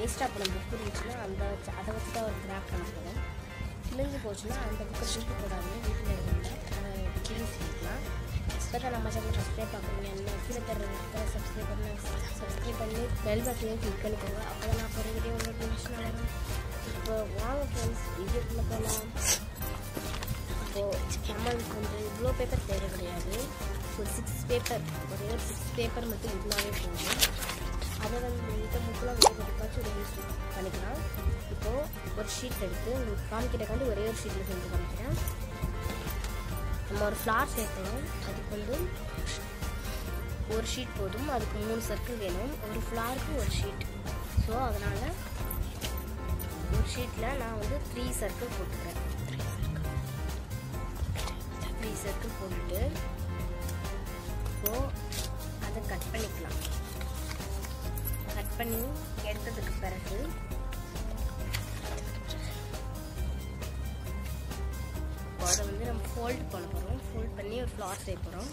வேஸ்ட்டாக போன புக் இருந்துச்சுன்னா அந்த வச்சு அதை வச்சு தான் ஒரு கிராஃப்ட் பண்ண போகிறோம் கிழிஞ்சு போச்சுன்னா அந்த புக்கை தூக்கி போடாமல் வீட்டில் இருந்தால் அதை க்ளீன் பண்ணிக்கலாம் இப்போ தான் நம்ம சேனல் சப்ஸ்கிரைப் பார்க்குறீங்க என்ன கீழே தர சப்ஸ்கிரைப் பண்ண சப்ஸ்கிரைப் பண்ணி பெல் பட்டனையும் கிளிக் பண்ணிக்கோங்க அப்போ தான் நான் போகிற வீடியோ உங்களுக்கு நோட்டிஃபிகேஷன் வரும் இப்போ வாங்க ஃப்ரெண்ட்ஸ் வீடியோக்குள்ளே போகலாம் இப்போது நம்மளுக்கு கொஞ்சம் இவ்வளோ பேப்பர் தேவை கிடையாது ஒரு சிக்ஸ் பேப்பர் ஒரே ஒரு சிக்ஸ் பேப்பர் மட்டும் இருந்தாவே போதும் அதை வந்து இந்த புக்கில் வேறு எதுக்காச்சும் ஒரு யூஸ் பண்ணிக்கலாம் இப்போது ஒரு ஷீட் எடுத்து உங்களுக்கு காமிக்கிறக்காண்டி ஒரே ஒரு ஷீட்டில் செஞ்சு காமிக்கிறேன் நம்ம ஒரு ஃப்ளார் சேர்க்கணும் அதுக்கு வந்து ஒரு ஷீட் போதும் அதுக்கு மூணு சர்க்கிள் வேணும் ஒரு ஃப்ளாருக்கு ஒரு ஷீட் ஸோ அதனால் ஒரு ஷீட்டில் நான் வந்து த்ரீ சர்க்கிள் போட்டுக்கிறேன் த்ரீ சர்க்கிள் போட்டுட்டு ஸோ அதை கட் பண்ணிக்கலாம் கட் பண்ணி எடுத்ததுக்கு பிறகு இப்போ அதை வந்து நம்ம ஃபோல்ட் பண்ண போகிறோம் ஃபோல்ட் பண்ணி ஒரு ஃப்ளார் செய்ய போகிறோம்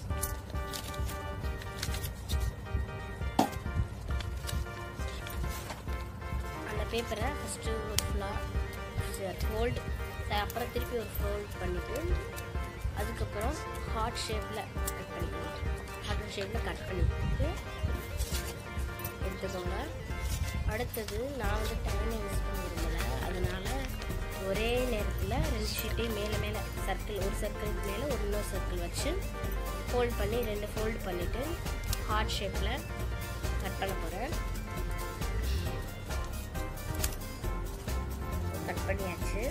அந்த பேப்பரை ஃபஸ்ட்டு ஒரு ஃப்ளார் ஃபோல்ட் அப்புறம் திருப்பி ஒரு ஃபோல்ட் பண்ணிவிட்டு அதுக்கப்புறம் ஹார்ட் ஷேப்பில் கட் பண்ணிக்கணும் ஹார்ட் ஷேப்பில் கட் பண்ணிட்டு எடுத்துக்கோங்க அடுத்தது நான் வந்து டைமை யூஸ் பண்ண விரும்பல அதனால் ஒரே நேரத்தில் ரெண்டு ஷீட்டையும் மேலே மேலே சர்க்கிள் ஒரு சர்க்கிளுக்கு மேலே ஒரு இன்னொரு சர்க்கிள் வச்சு ஃபோல்ட் பண்ணி ரெண்டு ஃபோல்ட் பண்ணிவிட்டு ஹார்ட் ஷேப்பில் கட் பண்ண போகிறேன் கட் பண்ணியாச்சு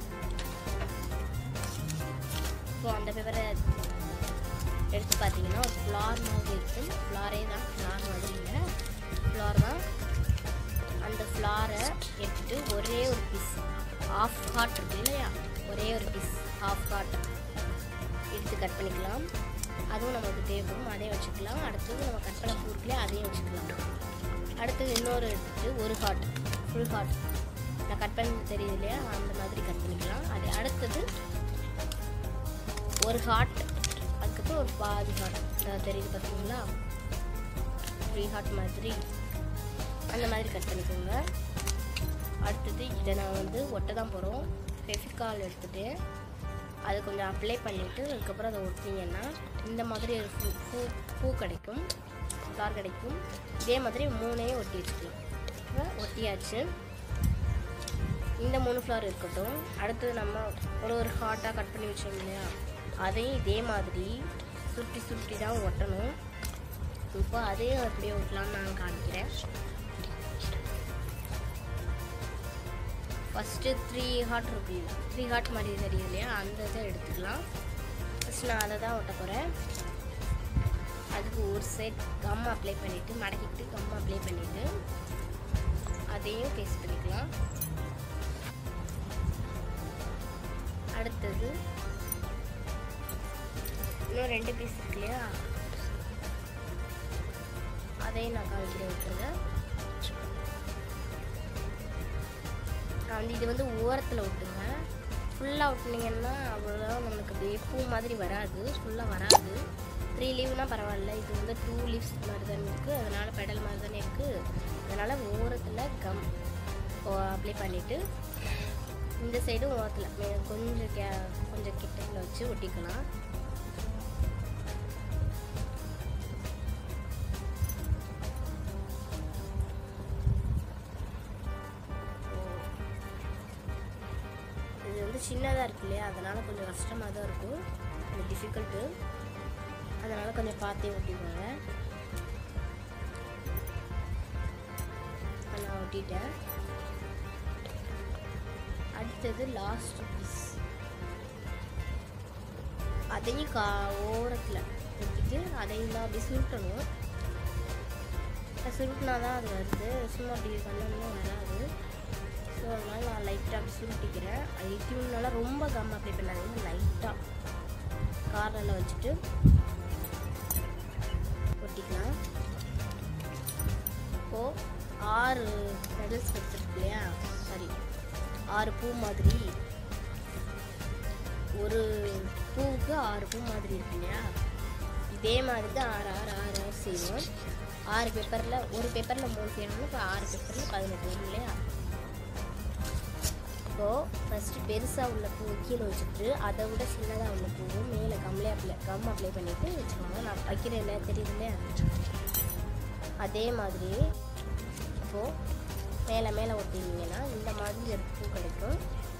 ஸோ அந்த பேப்பரை எடுத்து பார்த்தீங்கன்னா ஒரு ஃப்ளார் மாதிரி இருக்கும் ஃப்ளாரே தான் ஃப்ளார் மாதிரி இல்லை ஃப்ளார் தான் அந்த ஃப்ளாரை எடுத்துட்டு ஒரே ஒரு பீஸ் ஆஃப் ஹார்ட் இருக்கு இல்லையா ஒரே ஒரு பீஸ் ஆஃப் ஹார்ட் எடுத்து கட் பண்ணிக்கலாம் அதுவும் நமக்கு தேவைப்படும் அதே வச்சுக்கலாம் அடுத்தது நம்ம கட் பண்ண பூர்க்கில் அதையும் வச்சுக்கலாம் அடுத்தது இன்னொரு எடுத்துட்டு ஒரு ஹார்ட் ஃபுல் ஹார்ட் நான் கட் பண்ண தெரியுது இல்லையா அந்த மாதிரி கட் பண்ணிக்கலாம் அது அடுத்தது ஒரு ஹார்ட் அதுக்கப்புறம் ஒரு பாதி ஹார்ட் தெரியுது பார்த்தீங்களா த்ரீ ஹார்ட் மாதிரி அந்த மாதிரி கட் பண்ணிக்கோங்க அடுத்தது இதை நான் வந்து ஒட்ட தான் போகிறோம் ஃபெஃபிகால் எடுத்துகிட்டு அது கொஞ்சம் அப்ளை பண்ணிவிட்டு அதுக்கப்புறம் அதை ஒட்டினீங்கன்னா இந்த மாதிரி ஒரு பூ பூ பூ கிடைக்கும் ஃப்ளார் கிடைக்கும் இதே மாதிரி மூணையும் ஒட்டி வச்சுக்கலாம் ஒட்டியாச்சு இந்த மூணு ஃப்ளவர் இருக்கட்டும் அடுத்தது நம்ம ஒரு ஒரு ஹார்ட்டாக கட் பண்ணி வச்சோம் இல்லையா அதையும் இதே மாதிரி சுற்றி சுற்றி தான் ஒட்டணும் இப்போ அதையும் அப்படியே ஒட்டலாம்னு நான் காமிக்கிறேன் ஃபஸ்ட்டு த்ரீ ஹார்ட் இருக்கு த்ரீ ஹார்ட் மாதிரி தெரியும் இல்லையா அந்த இதை எடுத்துக்கலாம் ஃபஸ்ட் நான் அதை தான் ஒட்ட போகிறேன் அதுக்கு ஒரு சைட் கம் அப்ளை பண்ணிவிட்டு மடக்கிட்டு கம் அப்ளை பண்ணிவிட்டு அதையும் பேஸ்ட் பண்ணிக்கலாம் அடுத்தது இன்னும் ரெண்டு பீஸ் இருக்கு இல்லையா அதையும் நான் காமிக்கிறேன் விட்டுருங்க நான் வந்து இது வந்து ஓரத்தில் விட்டுங்க ஃபுல்லாக விட்டுனீங்கன்னா அவ்வளோதான் நம்மளுக்கு அப்படியே பூ மாதிரி வராது ஃபுல்லாக வராது த்ரீ லீவ்னால் பரவாயில்ல இது வந்து டூ லீவ்ஸ் மாதிரி தான் இருக்குது அதனால் பெடல் மாதிரி தானே இருக்குது அதனால் ஓரத்தில் கம் அப்ளை பண்ணிவிட்டு இந்த சைடும் ஓரத்தில் கொஞ்சம் கே கொஞ்சம் கிட்டத்தில் வச்சு ஒட்டிக்கலாம் இது வந்து சின்னதாக இருக்கு இல்லையா அதனால் கொஞ்சம் கஷ்டமாக தான் இருக்கும் கொஞ்சம் டிஃபிகல்ட்டு அதனால் கொஞ்சம் பார்த்தே ஒட்டிக்கோங்க நான் ஒட்டிட்டேன் அடுத்தது லாஸ்ட் பீஸ் அதையும் கா ஓரத்தில் வச்சுட்டு அதையும் தான் அப்படி சுருட்டணும் சுருட்டினா தான் அது வருது சும்மா அப்படி பண்ணணும்னா வராது ஸோ அதனால் நான் லைட்டாக அப்படி சுருட்டிக்கிறேன் அது இட்டினால ரொம்ப கம் அப்ளை பண்ணாதீங்க லைட்டாக கார்னரில் வச்சுட்டு ஒட்டிக்கலாம் இப்போது ஆறு பெடல்ஸ் வச்சுருக்கு இல்லையா சாரி ஆறு பூ மாதிரி ஒரு பூவுக்கு ஆறு பூ மாதிரி இருக்கு இல்லையா இதே மாதிரி தான் ஆறு ஆறு ஆறு ஆறு செய்வோம் ஆறு பேப்பரில் ஒரு பேப்பரில் மூணு செய்யணும் இப்போ ஆறு பேப்பரில் பதினெட்டு வரும் இல்லையா இப்போது ஃபஸ்ட்டு பெருசாக உள்ள பூ கீழே வச்சுட்டு அதை விட சின்னதாக உள்ள பூவும் மேலே கம்லே அப்ளை கம் அப்ளை பண்ணிவிட்டு வச்சுக்கோங்க நான் வைக்கிறேன் இல்லை தெரியுது இல்லையா அதே மாதிரி இப்போது மேலே மேலே ஒட்டினீங்கன்னா இந்த மாதிரி ஒரு பூ கிடைக்கும்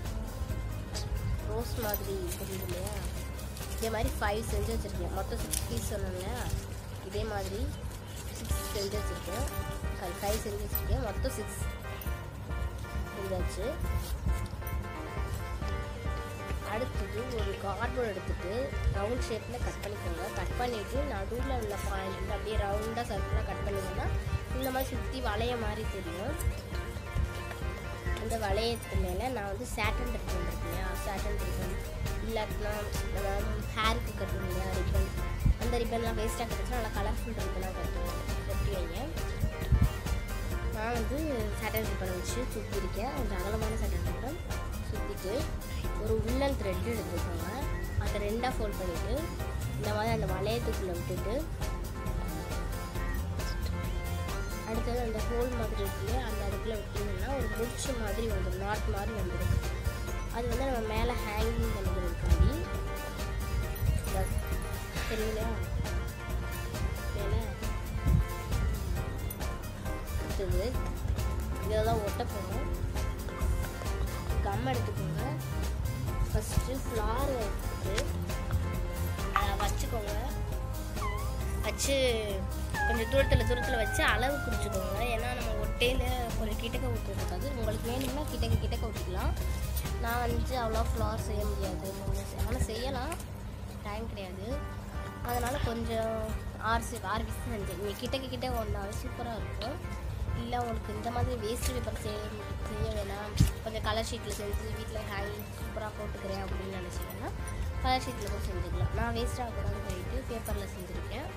ரோஸ் மாதிரி தெரியுது இல்லையா இதே மாதிரி ஃபைவ் செஞ்சு வச்சுருக்கேன் மொத்தம் சிக்ஸ் பீஸ் சொன்னேன் இல்லையா இதே மாதிரி சிக்ஸ் செஞ்சு வச்சுருக்கேன் ஃபைவ் செஞ்சு வச்சுருக்கேன் மொத்தம் சிக்ஸ் செஞ்சாச்சு அடுத்தது ஒரு கார்ட்போர்ட் எடுத்துட்டு ரவுண்ட் ஷேப்பில் கட் பண்ணிக்கோங்க கட் பண்ணிவிட்டு நடுவில் உள்ள பாயிண்ட் வந்து அப்படியே ரவுண்டாக சர்க்கிளாக கட் பண்ணிங்கன்னா இந்த மாதிரி சுற்றி வளைய மாதிரி தெரியும் அந்த வளையத்துக்கு மேலே நான் வந்து சேட்டன் ரிப்பன் இருக்கு இல்லையா சேட்டன் ரிப்பன் இல்லாட்டினா நம்ம ஹேருக்கு கட்டுவோம் இல்லையா ரிப்பன் அந்த ரிப்பன்லாம் வேஸ்ட்டாக கிடச்சா நல்லா கலர்ஃபுல் ரிப்பனாக கட்டுவோம் கட்டி வைங்க நான் வந்து சேட்டன் ரிப்பனை வச்சு சுற்றிருக்கேன் கொஞ்சம் அகலமான சேட்டன் ரிப்பன் சுற்றிட்டு ஒரு உள்ளன் த்ரெட் எடுத்துக்கோங்க அதை ரெண்டாக ஃபோல்ட் பண்ணிவிட்டு இந்த மாதிரி அந்த வளையத்துக்குள்ளே விட்டுட்டு அடுத்தது அந்த ஹோல் மாதிரி இருக்குல்லையே அந்த அதுக்குள்ளே விட்டிங்கன்னா ஒரு முடிச்சு மாதிரி வந்துடும் நாட் மாதிரி வந்துடும் அது வந்து நம்ம மேலே ஹேங்கிங் பண்ணிக்கிறதுக்காண்டி தெரியலையா மேலே அடுத்தது இதெல்லாம் ஒட்ட போகணும் கம் எடுத்துக்கோங்க ஃபஸ்ட்டு ஃப்ளார் எடுத்துட்டு அதை வச்சுக்கோங்க வச்சு கொஞ்சம் தூரத்தில் தூரத்தில் வச்சு அளவு குறிச்சிக்கோங்க ஏன்னா நம்ம ஒட்டையில் கொஞ்சம் கிட்டக்க விட்டுருக்காது உங்களுக்கு வேணும்னா கிட்டக்க கிட்டக்க விட்டுக்கலாம் நான் வந்து அவ்வளோ ஃப்ளார் செய்ய முடியாது ஆனால் செய்யலாம் டைம் கிடையாது அதனால் கொஞ்சம் ஆர்சி ஆறு பீஸ் செஞ்சேன் நீங்கள் கிட்டக்க கிட்ட ஒன்றாலும் சூப்பராக இருக்கும் இல்லை உங்களுக்கு இந்த மாதிரி வேஸ்ட் பேப்பர் செய்ய செய்ய வேணாம் கொஞ்சம் கலர் ஷீட்டில் செஞ்சு வீட்டில் ஹேங்கிங் சூப்பராக போட்டுக்கிறேன் அப்படின்னு நினச்சிங்கன்னா கலர் ஷீட்டில் கூட செஞ்சுக்கலாம் நான் வேஸ்ட்டாக கூடாதுன்னு சொல்லிட்டு பேப்பரில் செஞ்சுருக்கேன்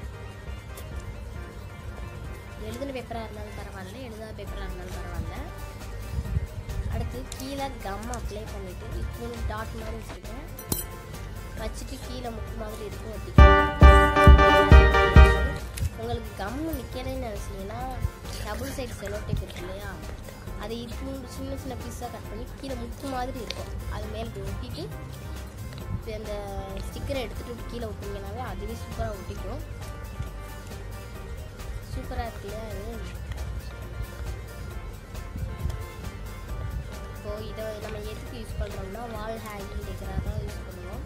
எழுதின பேப்பராக இருந்தாலும் பரவாயில்ல எழுதாத பேப்பராக இருந்தாலும் பரவாயில்ல அடுத்து கீழே கம் அப்ளை பண்ணிவிட்டு இப்போ டாட் மாதிரி வச்சுருக்கேன் வச்சுட்டு கீழே முக்கு மாதிரி இருக்கும் ஒட்டிக்கலாம் உங்களுக்கு கம்மு நிற்கலன்னு நினச்சிங்கன்னா டபுள் சைட் செலோ டேப் இருக்கு இல்லையா அதை இது சின்ன சின்ன பீஸாக கட் பண்ணி கீழே முத்து மாதிரி இருக்கும் அது மேலே இப்படி ஒட்டிட்டு இப்படி அந்த ஸ்டிக்கரை எடுத்துகிட்டு கீழே ஒட்டிங்கனாவே அதுவே சூப்பராக ஒட்டிக்கும் சூப்பராக இருக்குல்ல அது இப்போது இதை நம்ம எதுக்கு யூஸ் பண்ணுறோம்னா வால் ஹேங்கிங் டெக்கராக தான் யூஸ் பண்ணுவோம்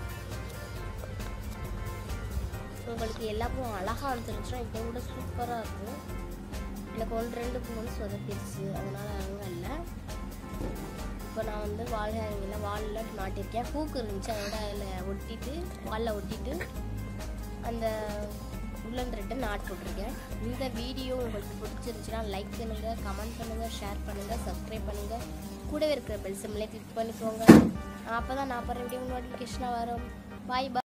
உங்களுக்கு எல்லா பூவும் அழகாக வந்துருந்துச்சுன்னா இதை விட சூப்பராக இருக்கும் எனக்கு ஒன்று ரெண்டு பூ வந்து சொதப்பிடுச்சு அதனால் அங்கே இல்லை இப்போ நான் வந்து வால் ஹேங்கிங்கில் வாலில் மாட்டிருக்கேன் ஹூக்கு இருந்துச்சு அதோட அதில் ஒட்டிட்டு வாலில் ஒட்டிட்டு அந்த உள்ளன் ரெட்டை நாட் போட்டிருக்கேன் இந்த வீடியோ உங்களுக்கு பிடிச்சிருந்துச்சுன்னா லைக் பண்ணுங்கள் கமெண்ட் பண்ணுங்கள் ஷேர் பண்ணுங்கள் சப்ஸ்கிரைப் பண்ணுங்கள் கூடவே இருக்கிற பெல் சிம்லே கிளிக் பண்ணிக்கோங்க அப்போ தான் நான் போகிற வீடியோ நோட்டிஃபிகேஷனாக வரும் பாய் பாய்